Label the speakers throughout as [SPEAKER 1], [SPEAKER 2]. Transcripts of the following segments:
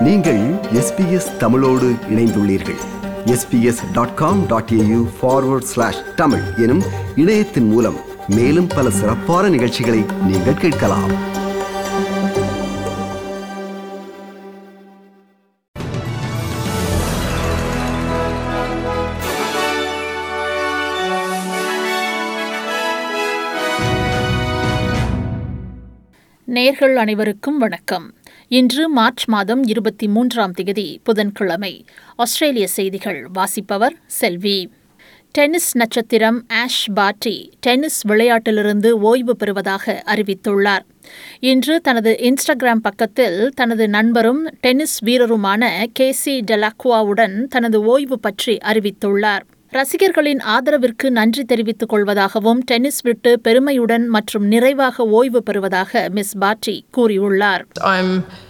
[SPEAKER 1] நீங்கள் எஸ்பிஎஸ் தமிழோடு இணைந்துள்ளீர்கள் SBS dot com dot AU forward slash Tamil எனும் இணையத்தின் மூலம் மேலும் பல சிறப்பான நிகழ்ச்சிகளை நீங்கள் கேட்கலாம்
[SPEAKER 2] நேர்கள் அனைவருக்கும் வணக்கம் இன்று மார்ச் மாதம் இருபத்தி மூன்றாம் தேதி புதன்கிழமை ஆஸ்திரேலிய செய்திகள் வாசிப்பவர் செல்வி டென்னிஸ் நட்சத்திரம் ஆஷ் பாட்டி டென்னிஸ் விளையாட்டிலிருந்து ஓய்வு பெறுவதாக அறிவித்துள்ளார் இன்று தனது இன்ஸ்டாகிராம் பக்கத்தில் தனது நண்பரும் டென்னிஸ் வீரருமான கேசி டெலாக்குவாவுடன் தனது ஓய்வு பற்றி அறிவித்துள்ளார் ரசிகர்களின் ஆதரவிற்கு நன்றி தெரிவித்துக் கொள்வதாகவும் டென்னிஸ் விட்டு பெருமையுடன் மற்றும் நிறைவாக ஓய்வு பெறுவதாக மிஸ் பாட்டி கூறியுள்ளார்
[SPEAKER 3] I'm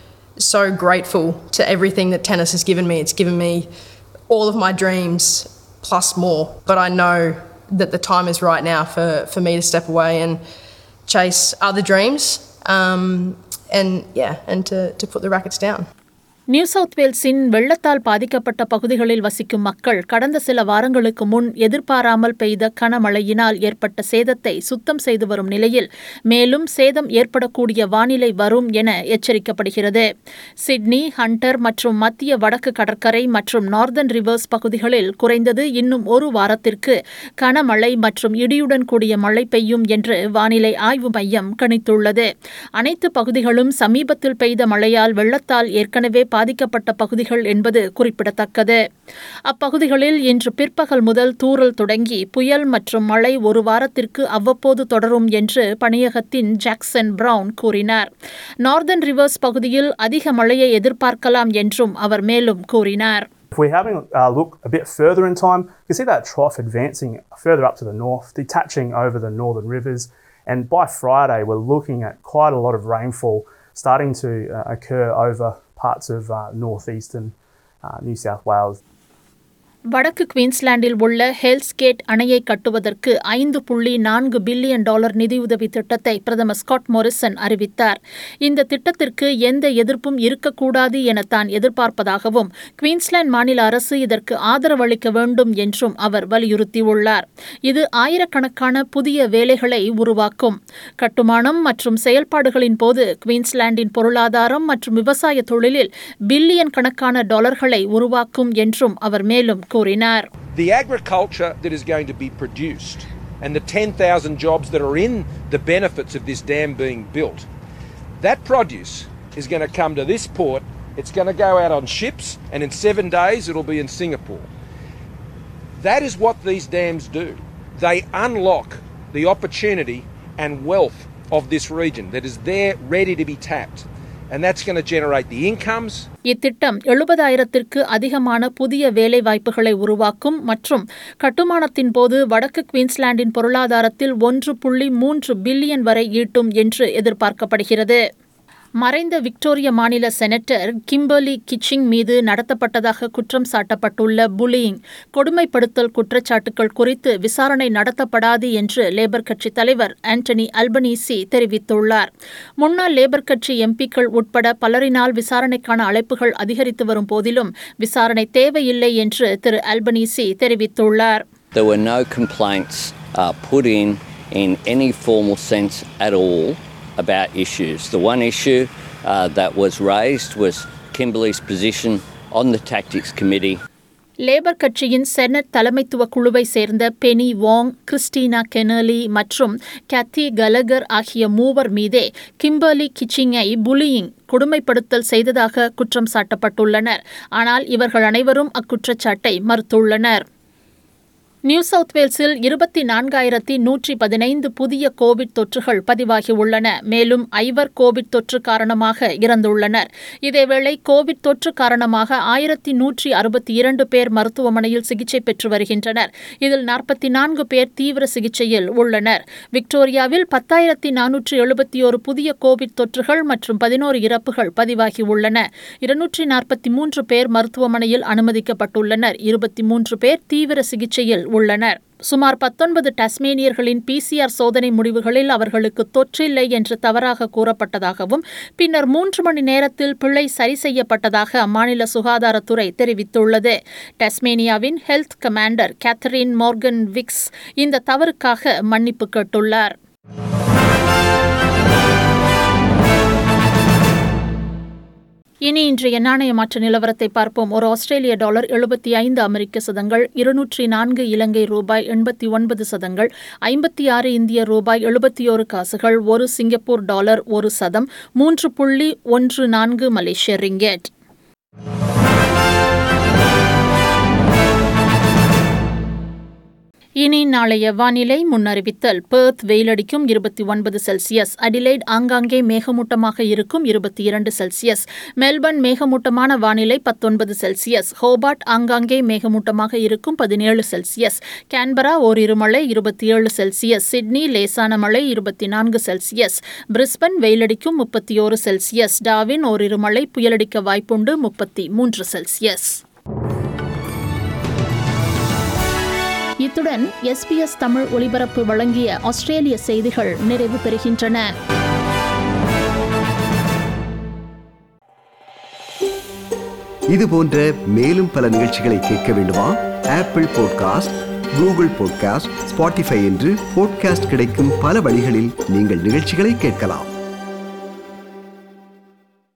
[SPEAKER 3] so grateful to everything that tennis has given me. It's given me all of my dreams plus more. But I know that the time is right now for, for me to step away and chase other dreams. Um, and yeah, and to, to put the rackets down.
[SPEAKER 2] New south வேல்ஸின் வெள்ளத்தால் பாதிக்கப்பட்ட பகுதிகளில் வசிக்கும் மக்கள் கடந்த சில வாரங்களுக்கு முன் எதிர்பாராமல் பெய்த கனமழையினால் ஏற்பட்ட சேதத்தை சுத்தம் செய்து வரும் நிலையில் மேலும் சேதம் ஏற்படக்கூடிய வானிலை வரும் என எச்சரிக்கப்படுகிறது சிட்னி ஹண்டர் மற்றும் மத்திய வடக்கு கடற்கரை மற்றும் நார்தர்ன் ரிவர்ஸ் பகுதிகளில் குறைந்தது இன்னும் ஒரு வாரத்திற்கு கனமழை மற்றும் இடியுடன் கூடிய மழை பெய்யும் என்று வானிலை ஆய்வு மையம் கணித்துள்ளது அனைத்து பகுதிகளும் சமீபத்தில் பெய்த மழையால் வெள்ளத்தால் ஏற்கனவே பாதிக்கப்பட்ட பகுதிகள் என்பது குறிப்பிடத்தக்கது அப்பகுதிகளில் இன்று பிற்பகல் முதல் தூறல் தொடங்கி புயல் மற்றும் மழை ஒரு வாரத்திற்கு அவ்வப்போது தொடரும் என்று பணியகத்தின் ஜாக்சன் பிரவுன் கூறினார் நார்தர்ன் ரிவர்ஸ் பகுதியில் அதிக மழையை எதிர்பார்க்கலாம் என்றும் அவர் மேலும் கூறினார்
[SPEAKER 4] If we're having a look a bit further in time, you can see that trough advancing further up to the north, detaching over the northern rivers. And by Friday, we're looking at quite a lot of rainfall starting to uh, occur over parts of uh, northeastern uh, New South Wales.
[SPEAKER 2] வடக்கு குயின்ஸ்லாண்டில் உள்ள ஹெல்ஸ்கேட் அணையை கட்டுவதற்கு ஐந்து புள்ளி நான்கு billion dollar நிதியுதவி திட்டத்தை பிரதமர் ஸ்காட் மோரிசன் அறிவித்தார் இந்த திட்டத்திற்கு எந்த எதிர்ப்பும் இருக்கக்கூடாது என தான் எதிர்பார்ப்பதாகவும் குயின்ஸ்லாந்து மாநில அரசு இதற்கு ஆதரவளிக்க வேண்டும் என்றும் அவர் வலியுறுத்தியுள்ளார் இது ஆயிரக்கணக்கான புதிய வேலைகளை உருவாக்கும் கட்டுமானம் மற்றும் செயல்பாடுகளின் போது குயின்ஸ்லாண்டின் பொருளாதாரம் மற்றும் விவசாய தொழிலில் பில்லியன் கணக்கான டாலர்களை உருவாக்கும் என்றும் அவர் மேலும் கூறினார்
[SPEAKER 5] the agriculture that is going to be produced and the 10,000 jobs that are in the benefits of this dam being built, that produce is going to come to this port. It's going to go out on ships, and in seven days it'll be in Singapore. That is what these dams do. They unlock the opportunity and wealth of this region that is there ready to be tapped. And that's going to generate the incomes,
[SPEAKER 2] இத்திட்டம் எழுபதாயிரத்திற்கு அதிகமான புதிய வேலைவாய்ப்புகளை உருவாக்கும் மற்றும் கட்டுமானத்தின் போது வடக்கு குயின்ஸ்லாண்டின் பொருளாதாரத்தில் ஒன்று புள்ளி மூன்று பில்லியன் வரை ஈட்டும் என்று எதிர்பார்க்கப்படுகிறது மறைந்த விக்டோரிய மாநில செனட்டர் கிம்பர்லி கிச்சிங் மீது நடத்தப்பட்டதாக குற்றம் சாட்டப்பட்டுள்ள புலியிங் கொடுமைப்படுத்தல் குற்றச்சாட்டுகள் குறித்து விசாரணை நடத்தப்படாது என்று லேபர் கட்சி தலைவர் ஆண்டனி அல்பனீசி தெரிவித்துள்ளார் முன்னாள் லேபர் கட்சி எம்பிக்கள் உட்பட பலரினால் விசாரணைக்கான அழைப்புகள் அதிகரித்து வரும் போதிலும் விசாரணை தேவையில்லை என்று திரு அல்பனீசி தெரிவித்துள்ளார்
[SPEAKER 6] There were no complaints uh, put in in any formal sense at all about issues. The one issue uh, that was raised was Kimberley's position on the Tactics Committee
[SPEAKER 2] Labor கட்சியின் senate தலைமைத்துவ குழுவை சேர்ந்த பெனி வாங் Christina Keneally மற்றும் கேத்தி கலகர் ஆகிய மூவர் மீதே Kimberly கிச்சிங்கை bullying கொடுமைப்படுத்தல் செய்ததாக குற்றம் சாட்டப்பட்டுள்ளனர் ஆனால் இவர்கள் அனைவரும் அக்குற்றச்சாட்டை மறுத்துள்ளனர் நியூ சவுத் வேல்ஸில் இருபத்தி நான்காயிரத்தி நூற்றி பதினைந்து புதிய கோவிட் தொற்றுகள் பதிவாகியுள்ளன மேலும் ஐவர் கோவிட் தொற்று காரணமாக இறந்துள்ளனர் இதேவேளை கோவிட் தொற்று காரணமாக ஆயிரத்தி நூற்றி அறுபத்தி இரண்டு பேர் மருத்துவமனையில் சிகிச்சை பெற்று வருகின்றனர் இதில் நாற்பத்தி நான்கு பேர் தீவிர சிகிச்சையில் உள்ளனர் விக்டோரியாவில் பத்தாயிரத்தி நானூற்றி எழுபத்தி ஒரு புதிய கோவிட் தொற்றுகள் மற்றும் பதினோரு இறப்புகள் பதிவாகியுள்ளன இருநூற்றி நாற்பத்தி மூன்று பேர் மருத்துவமனையில் அனுமதிக்கப்பட்டுள்ளனர் இருபத்தி மூன்று பேர் தீவிர சிகிச்சையில் உள்ளனர் சுமார் பத்தொன்பது டஸ்மேனியர்களின் பிசிஆர் சோதனை முடிவுகளில் அவர்களுக்கு தொற்றில்லை என்று தவறாக கூறப்பட்டதாகவும் பின்னர் மூன்று மணி நேரத்தில் பிழை சரி செய்யப்பட்டதாக அம்மாநில சுகாதாரத்துறை தெரிவித்துள்ளது டஸ்மேனியாவின் health commander Catherine Morgan Wicks இந்த தவறுக்காக மன்னிப்பு கேட்டுள்ளார் இனி இன்றைய நாணய மாற்ற நிலவரத்தை பார்ப்போம் ஒரு ஆஸ்திரேலிய டாலர் எழுபத்தி ஐந்து அமெரிக்க சதங்கள் இருநூற்றி நான்கு இலங்கை ரூபாய் எண்பத்தி ஒன்பது சதங்கள் ஐம்பத்தி ஆறு இந்திய ரூபாய் எழுபத்தி ஒரு காசுகள் ஒரு சிங்கப்பூர் டாலர் ஒரு சதம் மூன்று புள்ளி ஒன்று நான்கு மலேசிய ரிங்கெட் இனி நாளைய வானிலை முன்னறிவித்தல் பெர்த் வெயிலடிக்கும் இருபத்தி ஒன்பது செல்சியஸ் அடிலைட் ஆங்காங்கே மேகமூட்டமாக இருக்கும் இருபத்தி இரண்டு செல்சியஸ் மெல்பர்ன் மேகமூட்டமான வானிலை பத்தொன்பது செல்சியஸ் ஹோபார்ட் ஆங்காங்கே மேகமூட்டமாக இருக்கும் பதினேழு செல்சியஸ் கேன்பரா ஓரிரு மழை இருபத்தி ஏழு செல்சியஸ் சிட்னி லேசான மழை இருபத்தி நான்கு செல்சியஸ் பிரிஸ்பன் வெயிலடிக்கும் முப்பத்தி ஓரு செல்சியஸ் டாவின் ஓரிரு மழை புயலடிக்க வாய்ப்புண்டு முப்பத்தி மூன்று செல்சியஸ் இத்துடன் எஸ்பிஎஸ் தமிழ் ஒலிபரப்பு வழங்கிய ஆஸ்திரேலிய செய்திகள் நிறைவு பெறுகின்றன
[SPEAKER 1] இது போன்ற மேலும் பல நிகழ்ச்சிகளை கேட்க வேண்டுமா Apple podcast Google podcast Spotify என்று பாட்காஸ்ட் கிடைக்கும் பல வழிகளில் நீங்கள் நிகழ்ச்சிகளை கேட்கலாம்